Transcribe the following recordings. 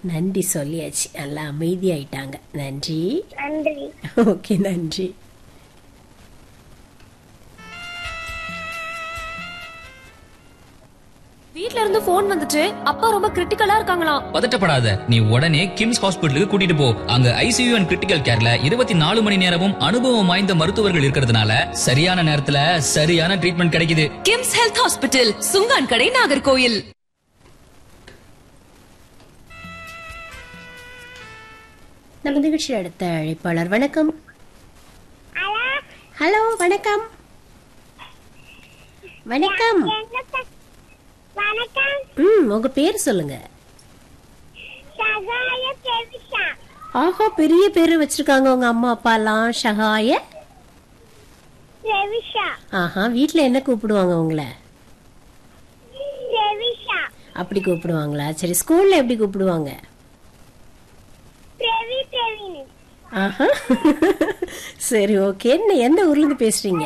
நன்றி சொல்லியாச்சு நல்லா அமைதியாயிட்டாங்க நன்றி நன்றி ஓகே நன்றி வீட்ல இருந்து போன் வந்துச்சு அப்பா ரொம்ப கிரிட்டிக்கலா இருக்காங்களாம் பதட்டப்படாத நீ உடனே கிம்ஸ் ஹாஸ்பிட்டலுக்கு கூட்டிட்டு போ அங்க ஐசியூ அண்ட் கிரிட்டிக்கல் கேர்ல இருபத்தி நாலு மணி நேரமும் அனுபவம் வாய்ந்த மருத்துவர்கள் இருக்கிறதுனால சரியான நேரத்துல சரியான ட்ரீட்மெண்ட் கிடைக்குது கிம்ஸ் ஹெல்த் ஹாஸ்பிட்டல் சுங்கான் கடை நாகர்கோயில் நம்ம நிகழ்ச்சி அடுத்த அழைப்பாளர் வணக்கம் ஹலோ ஹலோ வணக்கம் வணக்கம் என்ன ப- வணக்கம் ம் உங்க பேர் சொல்லுங்க சகாய பிரவிஷா ஆஹா பெரிய பேரு வச்சிருக்காங்க உங்க அம்மா அப்பா எல்லாம் ஷகாய பிரவிஷா ஆஹா வீட்ல என்ன கூப்பிடுவாங்க உங்களை பிரவிஷா அப்படி கூப்பிடுவாங்களா சரி ஸ்கூல்ல எப்படி கூப்பிடுவாங்க பிரவி பிரவீன் ஆஹா சரி ஓகே என்ன எந்த ஊர்ல இருந்து பேசுறீங்க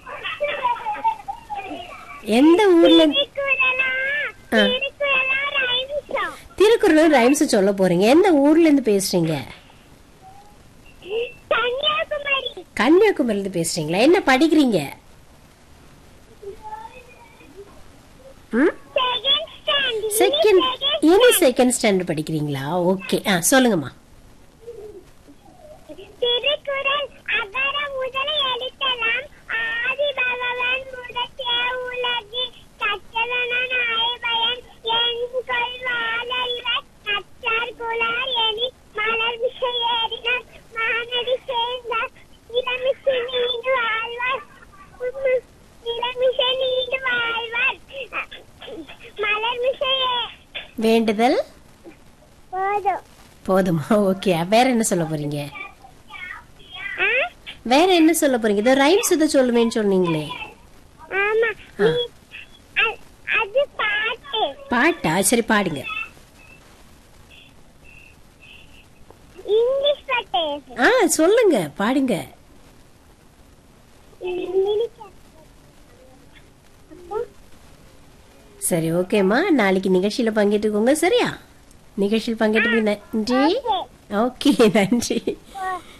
எந்த ஊர்ல இருந்து- திருக்குறளா ஆ. திருக்குறளா ரைம்ஸா திருக்குறளும் ரைம்ஸ் சொல்ல போறீங்க எந்த ஊர்ல இருந்து பேசுறீங்க கன்னியாகுமரி கன்னியாகுமரில இருந்து பேசுறீங்களா என்ன படிக்கிறீங்க ம் செகண்ட் ஸ்டாண்ட் செகண்ட் இனி செகண்ட் ஸ்டாண்டர்ட் படிக்கிறீங்களா ஓகே ஆ சொல்லுங்கம்மா திருக்குறள் அகர முதல எழுத்தலாம் ஆதி பகவன் முதற்றே உலகு கற்றவன நாயபயன் என் கொள் வாழல்வர் நச்சார் குலார் எனி மலர் விஷயேறினார் மானடி சேர்ந்தார் இளமிசை நீண்டு வாழ்வார் உம், இளமிசை நீண்டு வாழ்வார் மலர் விஷயே வேண்டுதல் போதும் போதுமா ஓகே வேற என்ன சொல்ல போறீங்க ஆ வேற என்ன சொல்ல போறீங்க இதோ ரைம்ஸ் இதை சொல்லுவேன்னு சொன்னீங்களே ஆமா ஆ. நீ- அ- அது பாட்டு பாட்டா சரி பாடுங்க இங்கிலீஷ் பாட்டு ஆ சொல்லுங்க பாடுங்க சரி ஓகேம்மா நாளைக்கு நிகழ்ச்சியில பங்கேற்றுக்கோங்க சரியா நிகழ்ச்சியில் பங்கேற்று நன்றி ஓகே நன்றி ஓ